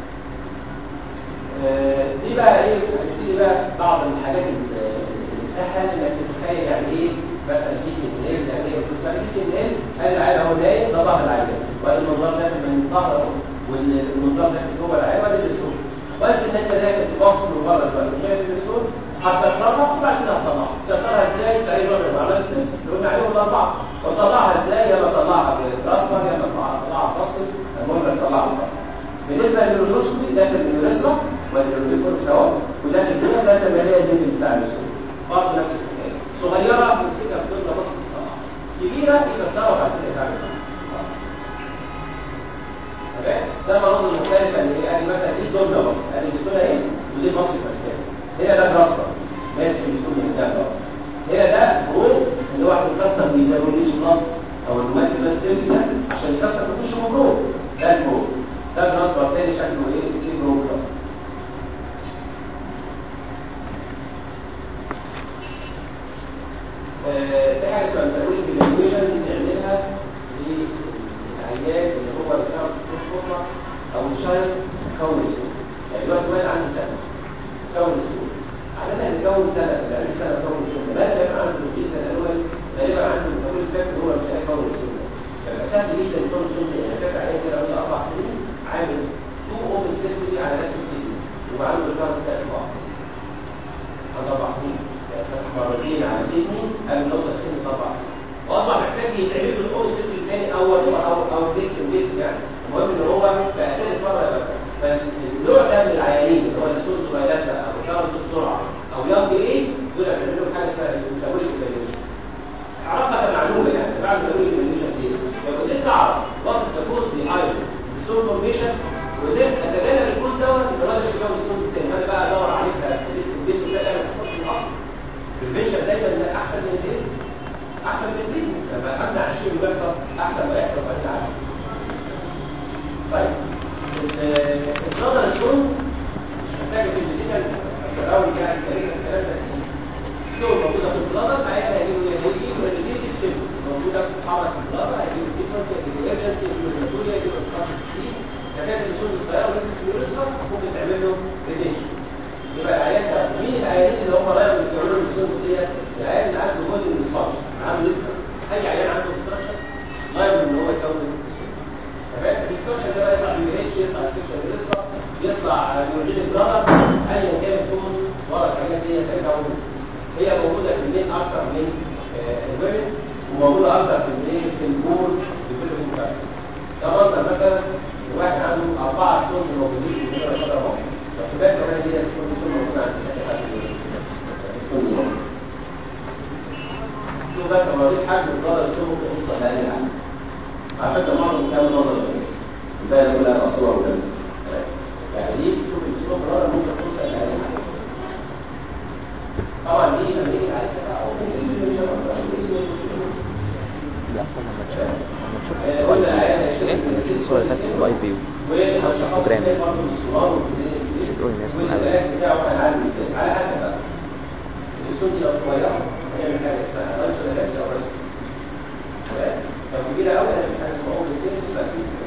دي بقى ايه هنبتدي بقى بعض الحاجات اللي سهل انك تتخيل يعني ايه مثلا بي سي ان ال يعني ايه يعني بي سي ان ال قال العيال اهو نايم ده ظهر العيال وادي المنظار داخل من ظهره والمنظار داخل جوه العيال وادي الاسود بس ان انت داخل تبص من بره دلوقتي شايف الاسود هتكسرها وبعد كده هتطلعها تكسرها ازاي تلاقي نوع من عملت نفس اللي قلنا عليهم الاربعه وتطلعها ازاي يا اما تطلعها بالاصفر يا اما تطلعها باصفر المهم تطلعها بره بالنسبه للنيوروسكوبي داخل النيوريسرا والنيوروسكوبي سواء وداخل هنا ده تمارين الليفل بتاع الاسود برضه نفس الحكايه صغيره بنمسكها في ضمن بسط تطلعها كبيره يكسرها وبعد كده تعمل تمام ده المناظر المختلفه اللي هي يعني مثلا دي ضمن بسط ادي الاسود اهي ودي بسط مسكان هنا ده راسطه ماسك الاسود من قدام بقى هنا ده برو اللي هو بيكسر ميزانوليس بلس او المادي بس ده عشان يكسر بيخش من برو ده البرو ده الراسطه الثاني شكله ايه سي برو بلس في حاجه اسمها التأويل ايفالويشن بنعملها للعيان اللي هو بتاع الصوت فورمه او الشايل كون الصوت يعني دلوقتي واحد عنده سنه كون الصوت عادة اللي كون سنه اللي عنده سنه كون الصوت غالبا يبقى عنده الجيل الاول غالبا عنده التأويل الفكر هو اللي كون الصوت فيبقى سهل جدا كون الصوت يعني فاكر عيان كده عنده اربع سنين عامل تو اوبن سيرجري على نفس الكلمه وعنده الكارت ثلاث بعض عنده اربع سنين مرتين على الكدني قبل ما يوصل سن اربع سنين واصبح محتاج يتعمل له الاول سيرجري الثاني اول او او ديسك ديسك يعني المهم ان هو بقى ثالث مره يبقى فالنوع ده من العيانين اللي هو السور صغيرات او كارت بسرعه او يانج ايه دول هتعمل لهم حاجه اسمها المساويه ايفالويشن عرفها كمعلومه يعني بعد المساويه ايفالويشن دي لو قدرت تعرف وات سبوز بيهايند السور فورميشن وقدرت اتجنب الكورس دوت يبقى الراجل مش هيتجوز الكورس الثاني انا بقى ادور عليها ديسك ديسك ده يعمل قصص من الاصل الفيشن دايما احسن من الايه احسن من الاثنين لما امنع الشيء اللي بيحصل احسن ما يحصل بعدين عشان طيب البلادر ستونز مش محتاجه في الميديكال الاول يعني تقريبا الكلام ده ستون موجوده في البلادر معايا هيجيبوا هيجيبوا ريليتيف سيمبتومز موجوده في حركه البلادر هيجيبوا فيتنسي هيجيبوا ايرجنسي هيجيبوا هيماتوريا هيجيبوا انفكشن سكين سكات الستون الصغيره ولازم في اليوريثرا ممكن تعمل له ريتنشن يبقى العيان ده مين العيانين اللي هم رايحوا يعملوا السونس ديت العيان اللي عنده جزء من الصدر عنده لسه اي عيان عنده استراكشر لايف ان هو يكون تمام الاستراكشر ده بقى يطلع بالاتش يطلع سكشن لسه يطلع يورجين البلادر ايا كان الكوز ورا الحاجات دي ترجع هي موجوده في المين اكتر من الويمن وموجوده اكتر في المين في البول في كل المكان ده مصدر مثلا واحد عنده اربعه ستونز موجودين في المين شجره واحده فكذلك كمان هي تكون تكون موجودة عند شوف بس مريض حجم الضرر شو ممكن توصل لأقل حاجة على فكرة معظم كلام نظر بس الباقي كلها أصور وكذا يعني دي شوف الصوت الضرر ممكن توصل لأقل حاجة طبعا دي لما يجي عليك كده أو نسيب اللي اصلا لما تشوف لما تشوف لما تشوف الصوره اللي فاتت في الاي فيو او سيستوجرام مش هتقول الناس من الاول على حسب بقى الصوت لو صغيره هيعمل حاجه اسمها رش ولا بس او رش لو كبيره قوي هيعمل حاجه اسمها اوبن سيرفيس بقى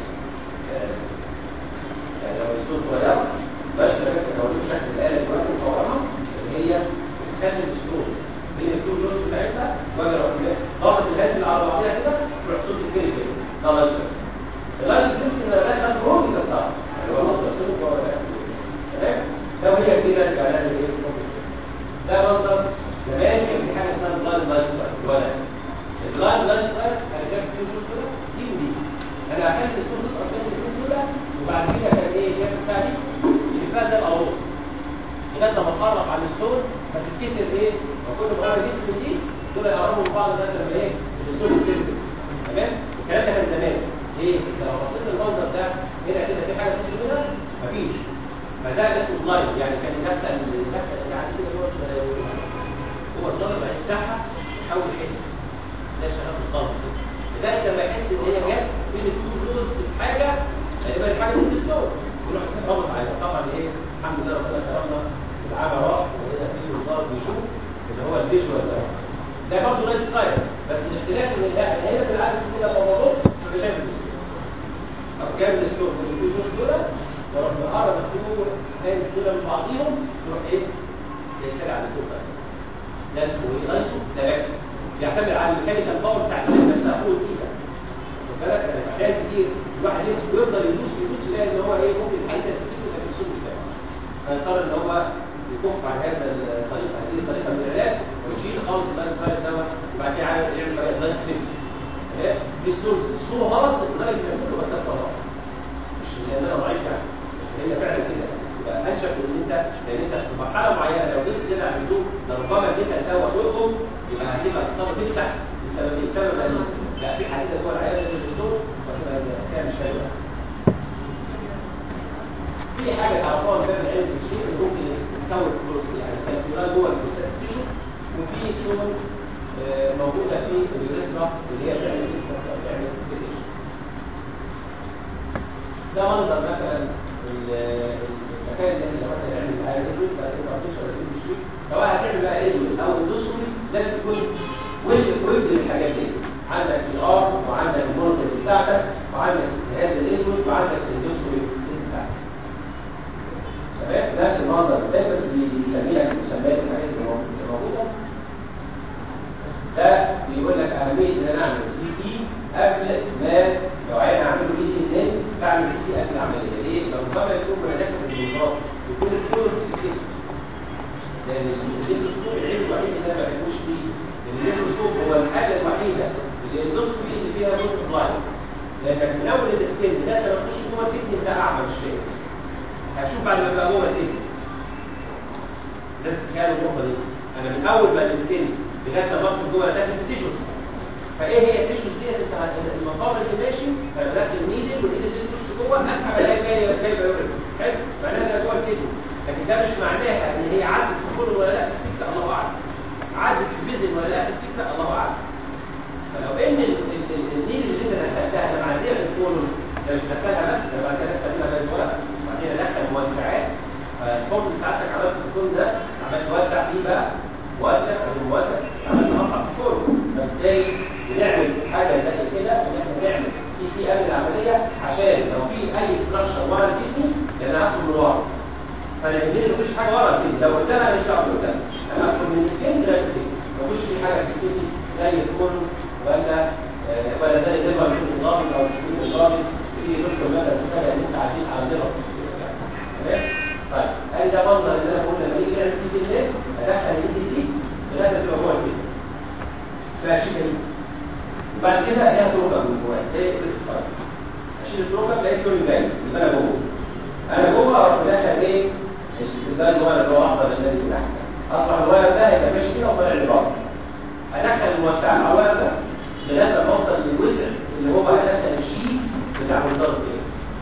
يعني لو الصوت صغيره بس بس لو له شكل الاله دلوقتي مصورها اللي هي بتخلي الصوت بين التو جوز بتاعتها واجي اروح ضغط الهاد على بعضيها كده تروح صوت الكيري كده ده لاش بس اللاش تمسك ان الهاد ده كروم يكسرها يعني هو نقطه صوت جوه الهاد تمام لو هي كده يبقى نعمل ايه ده منظر زمان كان في حاجه اسمها بلاند لايف ستايل الولد البلاند لايف ستايل انا شايف فيه جزء كده دي ودي انا اخلي الستون تسقط بين الاثنين دول وبعد كده كان ايه كان بتاع دي يلفها زي القلاوص لغايه لما تقرب على الستون فتتكسر ايه وكل ما هو يجي من دي دول يقربوا من بعض لغايه لما ايه الستون يتلف تمام الكلام ده كان زمان ايه انت لو بصيت للمنظر ده هنا كده في حاجه تبص منها مفيش فده اسمه بلايند يعني كان يدخل يدخل يعني كده هو هو الطالب هيفتحها يحاول يحس ده شغال في الطالب لغايه لما يحس ان هي جت بين التو جوز في حاجه يبقى الحاجه دي بتسلو يروح رابط عليها طبعا ايه الحمد لله ربنا كرمنا العمى راح وهنا في نظام بيشوف اللي هو الفيجوال ده ده برضه نايس ستايل بس الاختلاف ان هنا في العكس كده لما ببص مش شايف السلو او كامل السلو من التو جوز دول ورحت مقرب الطول كان دول من بعضيهم يروح ايه يسال على الطول ده اسمه ايه لايسو ده باكس بيعتمد على الميكانيكال باور بتاع الكلمه نفسها فوق الكيكه خد بالك يعني احيان كتير الواحد يمسك ويفضل يدوس يدوس يلاقي ان هو ايه ممكن الحته تتكسر لكن الصوت بتاعه فيضطر ان هو يكف عن هذا الطريقه هذه الطريقه من العلاج ويشيل خالص اللايس ستايل دوت وبعد كده عايز يعمل طريقه لايس فيكس تمام دي ستورز الصوره غلط لدرجه ان كله بتكسر غلط مش لان انا ضعيف يعني بس هي فعلا كده يبقى انشف ان انت لان انت في مرحله معينه لو لسه زياده عن اللزوم لربما اديت الدواء يقطم يبقى هتبقى تضطر تفتح بسبب سبب قليل لا في حديده جوه العياده في الدكتور وهتبقى الحكايه مش حلوه في حاجه تعرفوها من باب العلم في الشيء اللي ممكن تكون فلوس يعني الكالكولار جوه البروستات تيشو وفي سون موجوده في اليوريثرا اللي هي بتعمل بتعمل ده منظر مثلا المكان اللي احنا مثلا نعمل على الاسود بعد كده تطيش ولا تمشي سواء هتعمل بقى اسود او اندوسكوبي لازم تكون ويل كويد للحاجات دي عندك سي ار وعندك المونتز بتاعتك وعندك الجهاز الاسود وعندك الاندوسكوبي سيت بتاعتك تمام نفس المنظر ده بس بيسمي لك مسميات الحاجات اللي موجوده ده بيقول لك اهميه ان انا اعمل سي تي قبل ما لو عايز اعمله بي سي ان بعمل سي تي قبل العمليه ليه؟ لو طبعا يكون هناك في المنظار يكون الكل في السي تي لان الليمفوسكوب العيب الوحيد اللي انا ما بحبوش فيه ان الليمفوسكوب هو الحاجه الوحيده اللي الاندوسكوبي اللي فيها جزء بلايند لانك من اول السكين لغايه لما تخش جوه الكدني انت اعمى مش شايف هتشوف بعد ما تبقى جوه الكدني لازم تتخيلوا النقطه دي انا من اول ما السكين لغايه لما ادخل جوه داخل في تيشوز فايه هي التيشوز ديت انت المسار اللي ماشي فداخل النيدل والنيدل دي تخش جوه اسحب الاقي جايه جايبه يورين حلو معناها ده جوه الكدني لكن ده مش معناها ان هي عدت في الكل ولا لا في السكه الله اعلم عدت في البزن ولا لا في السكه الله اعلم فلو ان النيدل اللي انت دخلتها انا معديه في الكولون ده مش دخلها بس ده بعد كده دخل لها بزوره وبعدين ادخل موسعات فالكولون ساعتك عملت في الكولون ده عملت توسع فيه بقى موسع موسع عملت تقطع في الكولون فبالتالي بنعمل حاجه زي كده ان احنا نعمل سي تي قبل العمليه عشان لو في اي ستراكشر ورا الكدني لان هدخل من ورا فانا يهمني مفيش حاجه ورا الكدني لو قدامها مش دعوه قدامها انا ادخل من السكين لغايه الكدني مفيش في حاجه في الكدني زي الكولون ولا آه ولا زي الليفر الضابط او السكين الضابط في دكتور مثلا تتابع ان انت عديت على الليفر تمام طيب هل ده منظر ان انا بقول لما يجي يعمل بي سي ان ادخل ايدي دي لغايه ما تبقى جوه الكدني اسمها شيكه وبعد كده ليها تروكه من جوه زي الكتف اشيل التروكه الاقي الكل جاي يبقى انا جوه انا جوه اروح داخل ايه ده الواير اللي هو الاخضر اللي نازل تحت اصبح الواير ده هيبقى ماشي كده وطالع لبره ادخل الموسعه على الواير ده لغايه ما اوصل للوسع اللي هو هدخل الشيس بتاع منظار ايه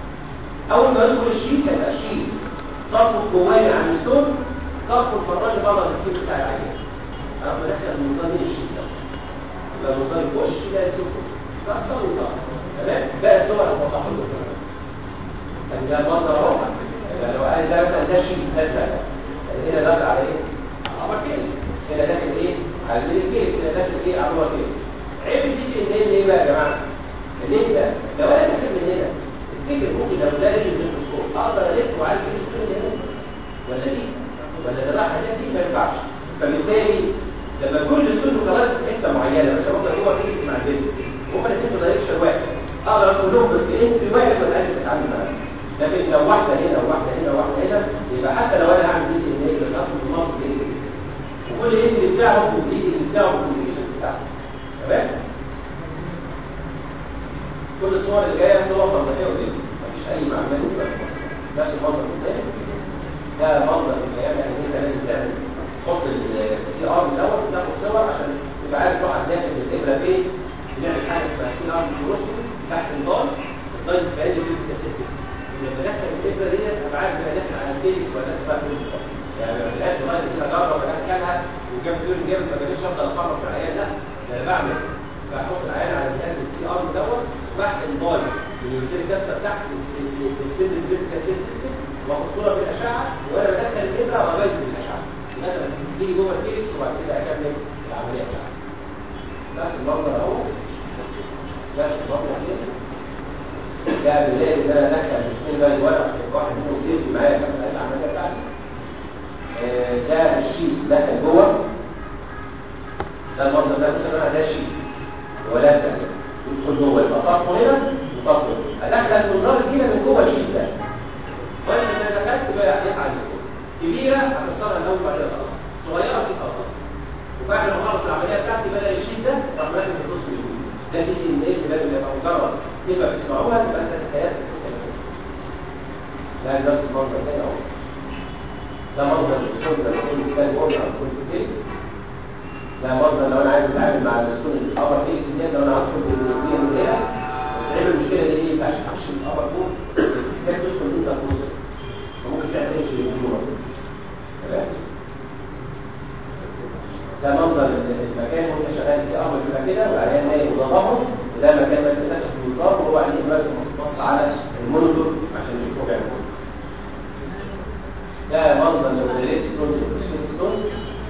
اول ما يدخل الشيس هيبقى الشيس ترفض جوايا عن الستون ترفض مرة بره السكين بتاع العيان اروح بدخل المنظار من الشيس ده يبقى المنظار يخش يلاقي السكر كسر وطلع تمام بقى الصور هتوضح له القصه يعني ده المنظر اهو يبقى لو قال ده مثلا ده الشيس ده ده هنا داخل على ايه؟ على كيس هنا داخل ايه؟ على الميل كيس هنا داخل ايه؟ على اللور كيس عيب البي سي ان ايه بقى يا جماعه؟ ان انت لو انا داخل من هنا تفتكر ممكن لو ده رجل الميكروسكوب اقدر الف وعارف ايه السكين هنا ولا دي ولا ده راح دي ما ينفعش فبالتالي لما كل سن خلاص في حته معينه بس هم جوه كيس مع البيبس هم الاثنين في دايركشن واحد اقدر اقول لهم في في واحد ولا انت تتعامل معاه لكن لو واحده هنا وواحده هنا وواحده هنا يبقى حتى لو انا هعمل بي سي ان اي بس اخد المنطق دي وكل اللي بتاعه واللي بتاعه والكومبليكيشنز بتاعته تمام كل الصور اللي جايه صور منطقيه وزيرو مفيش اي معلومات كده نفس المنظر قدام ده منظر من الايام يعني انت لازم تعمل تحط السي ار الاول وتاخد صور عشان تبقى عارف واحد داخل الابره فين بنعمل حاجه اسمها سي ار بروستو تحت الضال الضال بيبان لي في الاساس لما دخل الابره دي ابقى عارف انا داخل على الفيس ولا داخل على بالظبط يعني ما بلاش لغايه كده جرب ولا كلها وجاب دور جامد ما بلاش افضل اقرب من العيان لا ده انا بعمل بحط العيان على جهاز السي ار دوت وبحقن ضال من الفيري كاستر تحت السن الفيري كاستر سيستم واخد صوره بالاشعه وانا بدخل الابره وابيض بالاشعه لغايه ما تيجي جوه الفيس وبعد كده اكمل العمليه بتاعتي نفس المنظر اهو نفس المنظر كده ده بدايه ان انا ادخل الاثنين ده الورق واحد منهم سيفتي معايا عشان العمليه بتاعتي آه ده الشيس دخل جوه ده المنظر ده بص انا ده الشيس ولا فعل يدخل جوه يبقى طرفه هنا وطرفه هنا ادخل المنظار الجينه من جوه الشيس ده بس انا دخلت بقى عليها على كبيره هكسرها الاول وبعدين خلاص صغيره امسكها خلاص وبعد ما اخلص العمليه بتاعتي بدل الشيز ده راح راكب في النص اليمين ده في سي ان ايه اللي لازم يبقى مجرد كلمه بتسمعوها تبقى انت تخيلت القصه ده نفس المنظر ده اهو ده منظر الصوت زي ما بنقول ستان اورنر او كل كيس ده منظر لو انا عايز اتعامل مع الصوت الابر كيس دي لو انا هدخل بالدنيا من هنا بس عيب المشكله دي ايه ما ينفعش تخش الابر بول كيف تدخل انت تبص وممكن تعمل ايه في الجمهور تمام ده منظر المكان وانت شغال سي ار بتبقى كده والعيان نايم وضغطه وده مكان ما انت تاخد المنظار وهو عليه دلوقتي متبص على المونيتور عشان يشوفوا بيعملوا ده منظر للريت ستونز والريت ستونز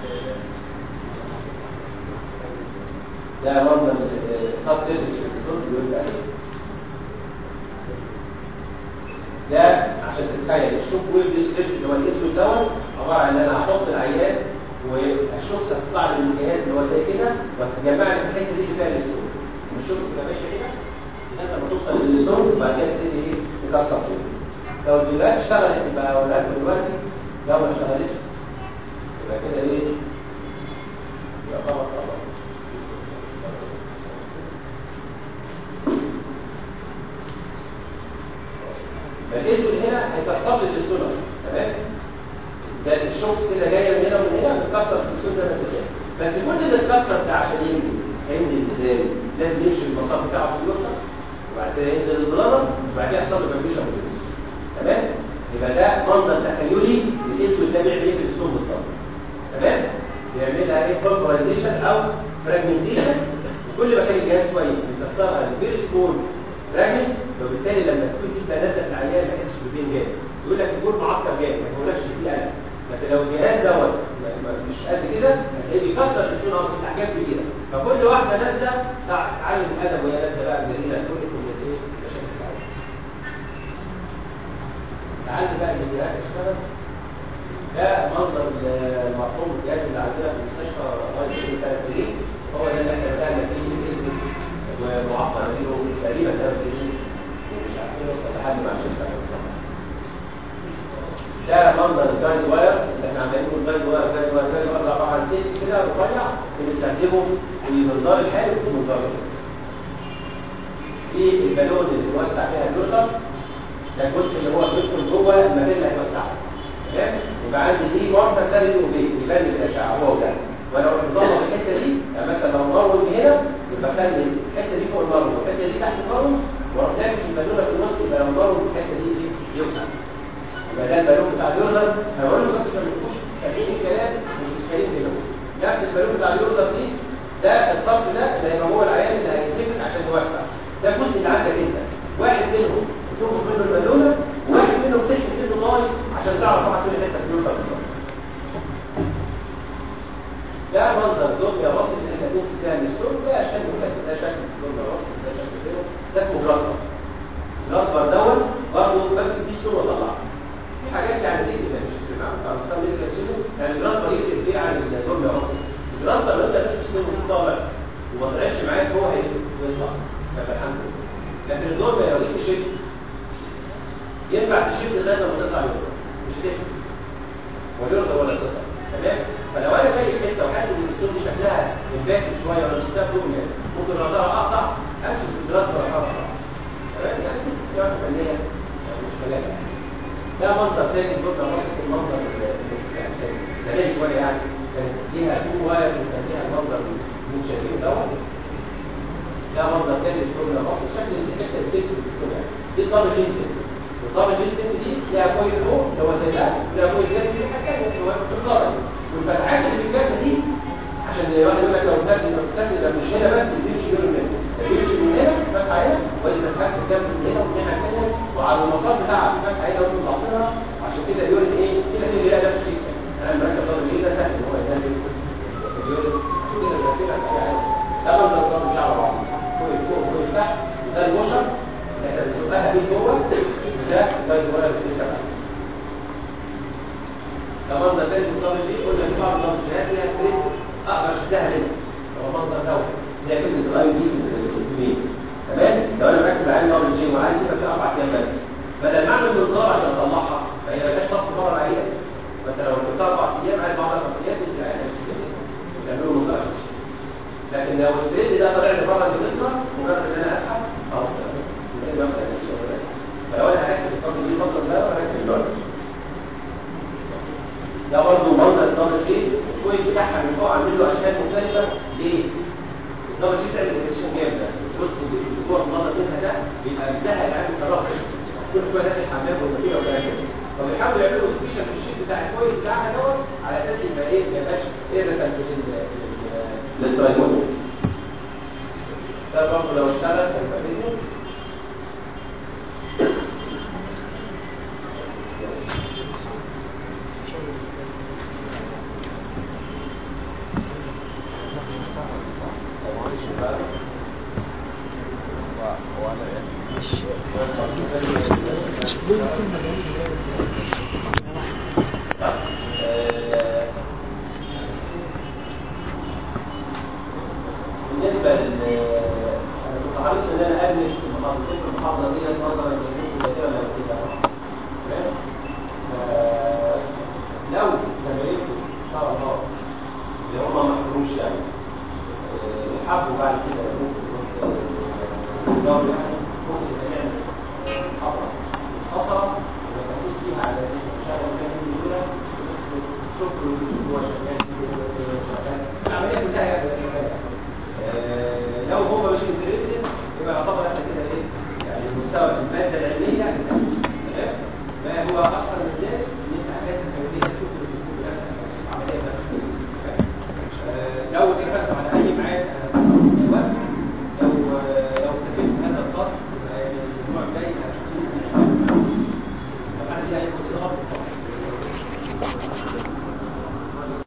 ده منظر خط سيرفيس ستونز بيقول ده عشان تتخيل الشوك ويف ديسكريبس اللي هو الاسود دوت عباره عن ان انا هحط العيان والشخص هتطلع لي من الجهاز اللي هو زي كده وتجمع لي الحته دي اللي فيها الاسود الشخص تبقى ماشيه كده لغايه لما توصل للاسود وبعد كده تبتدي ايه تكسر فيه لو دلوقتي اشتغلت يبقى اقولها لكم دلوقتي لو ما اشتغلتش يبقى كده ايه يبقى خلاص خلاص فالاسود هنا هيكسر لي الاسود تمام ده الشوكس كده جايه من هنا ومن هنا بتكسر في الاسود زي ما انت شايف بس كل اللي اتكسر ده عشان ينزل هينزل ازاي لازم يمشي المسار بتاعه في اليوتا وبعد كده ينزل البلادر وبعد كده يحصل له فابريشن تمام يبقى ده منظر تخيلي للاسود ده بيعمل ايه في الاسود بالظبط تمام بيعملها ايه بولبرايزيشن او فراجمنتيشن وكل ما كان الجهاز كويس بيكسرها لفيري سمول فراجمنتس وبالتالي لما تكون دي بنات العيان ما يحسش ببين جامد يقول لك الجول معقد جامد ما يقولكش فيه قلق لكن لو الجهاز دوت مش قد كده هتلاقيه بيكسر السنه باستحجام كبيره فكل واحده نازله تعلم الادب وهي نازله بقى الجريمه تقول لكم من ايه المشاكل بتاعتها تعالوا بقى الجهاز اشتغل ده منظر المرحوم الجهاز اللي عندنا في المستشفى لغايه ثلاث سنين هو ده اللي احنا بدانا فيه اسم ومعقد له تقريبا ثلاث سنين ومش عارفين نوصل لحد ما عشان ده منظر الجايد واير اللي احنا عمالين نقول جايد واير جايد واير جايد واير عباره عن سلك كده رفيع بنستخدمه في منظار الحالي وفي منظار الحالي في البالون اللي بنوسع فيها اللوتر ده الجزء اللي هو بيدخل جوه المكان اللي هيوسعه تمام يبقى عندي دي واحده ده ريدو بي يبان الاشعه هو ده وانا اروح مظبط الحته دي يعني مثلا لو النار هنا يبقى خلي الحته دي فوق النار والحته دي تحت النار واروح داخل البالونه في النص يبقى لو النار الحته دي يوسع يبقى ده البالون بتاع اليوردر هقول له بس ما تبقوش فاهمين الكلام مش متخيلين دلوقتي نفس البالون بتاع اليوردر دي ده الطرف ده اللي هيبقى هو العيان اللي هيتنفخ عشان يوسع ده الجزء اللي عندك انت واحد منهم تاخد منه البالونه وواحد منهم تحمل منه ماي عشان تعرف طبعا كل حته في اليوردر بالظبط ده منظر دنيا وصف اللي احنا بنوصف فيها الستون ده عشان يقول لك ده شكل دنيا وصف ده شكل غيره ده اسمه جراسبر جراسبر دوت برضه بمسك فيه ستون واطلعه في حاجات يعني دي كده مش بتبقى على مستوى الكلاسيكو يعني الجراسبر يفرق فيه عن الدنيا وصف الجراسبر لو انت ماسك ستون طالع وما طلعش معاك هو هيطلع يبقى الحمد لله لكن الدنيا لو جيت تشد ينفع تشد لغايه لما تطلع يورو مش هتفرق واليورو ولا تطلع تمام فلو انا جاي في حته وحاسس ان الستون دي شكلها امباكت شويه ولا شفتها بلوميا ممكن اقدر اقطع امسك الجراس ولا اقطع دي واحده فنيه مش ملاك ده منظر تاني الجمله وصفت المنظر يعني كان زمان شويه يعني كانت ليها تو وايرز وكان ليها المنظر اللي شايفينه دوت ده منظر تاني الجمله وصف شكل الحته التكست كده دي الدبل جيستم والدبل جيستم دي ليها كويل فوق اللي هو زي ده وليها كويل تاني في الحته الثانيه اللي هو في الدبل والفتحات اللي في الجنب دي عشان الواحد يقول لك لو سجل لو سجل ده مش هنا بس بيمشي يقول من هنا ده بيمشي من هنا فتحه هنا وادي فتحات في الجنب من هنا ومن هنا الثانيه وعلى المسار بتاعها في فتحه هنا وانتم لاحظينها عشان كده بيقول ايه كده كده بيلاقي نفسه سكه انا مركب ضرب ايه ده سهل ان هو ينزل بيقول عشان كده بيركبها في عين ده منظر الضرب دي على بعض فوق فوق فوق تحت وده البشر اللي احنا بنزقها بيه جوه وده ده الجوال اللي بتركب ده منظر تاني في الضرب دي قلنا في بعض الضربات ليها ستريت اقدر اشدها هنا هو منظر دوت زي كلمه الاي دي في اليمين تمام لو انا مركب عين دبل جي وعايز اسيبها في اربع ايام بس بدل ما اعمل منظار عشان اطلعها فهي ما فيهاش ضغط بره عليها فانت لو ركبتها اربع ايام عايز بعد اربع ايام تنزل العين بس وتعمله منظار لكن لو السريد ده طلع لي بره الجسم مجرد ان انا اسحب خلاص فلو انا هركب الطاقه دي فتره صغيره هركب الدور ده برضه منظر الدبل شيء الكويل بتاعها من فوق عامل له اشكال مختلفه ليه؟ الدبل شيء بتعمل ريفليكشن جامد الجزء اللي جوه المنظر منها ده بيبقى مسهل على التراكم كل شويه داخل حمام ولا كده ولا كده فبيحاولوا يعملوا ريفليكشن في الشيء بتاع الكويل بتاعها دوت على اساس يبقى ايه ما يبقاش ايرتنت للترايمون ده برضه لو اشتغل هيبقى فيديو بالنسبه لل انا كنت حريص ان انا الف المحاضرتين في المحاضره دي نظرا للظروف الكثيره اللي موجوده تمام لو زمايلكم ان شاء الله اللي هم ما حضروش يعني حبوا بعد كده ممكن يقدروا يعني ممكن نعمل محاضره مختصره وما تاخدوش فيها على ان شاء الله كان الاولى بس شكر هو شغال شغال العمليه كلها يعني لو هو مش انترستد يبقى يعتبر احنا كده ايه يعني مستوى الماده العلميه تمام ما هو اكثر من ذلك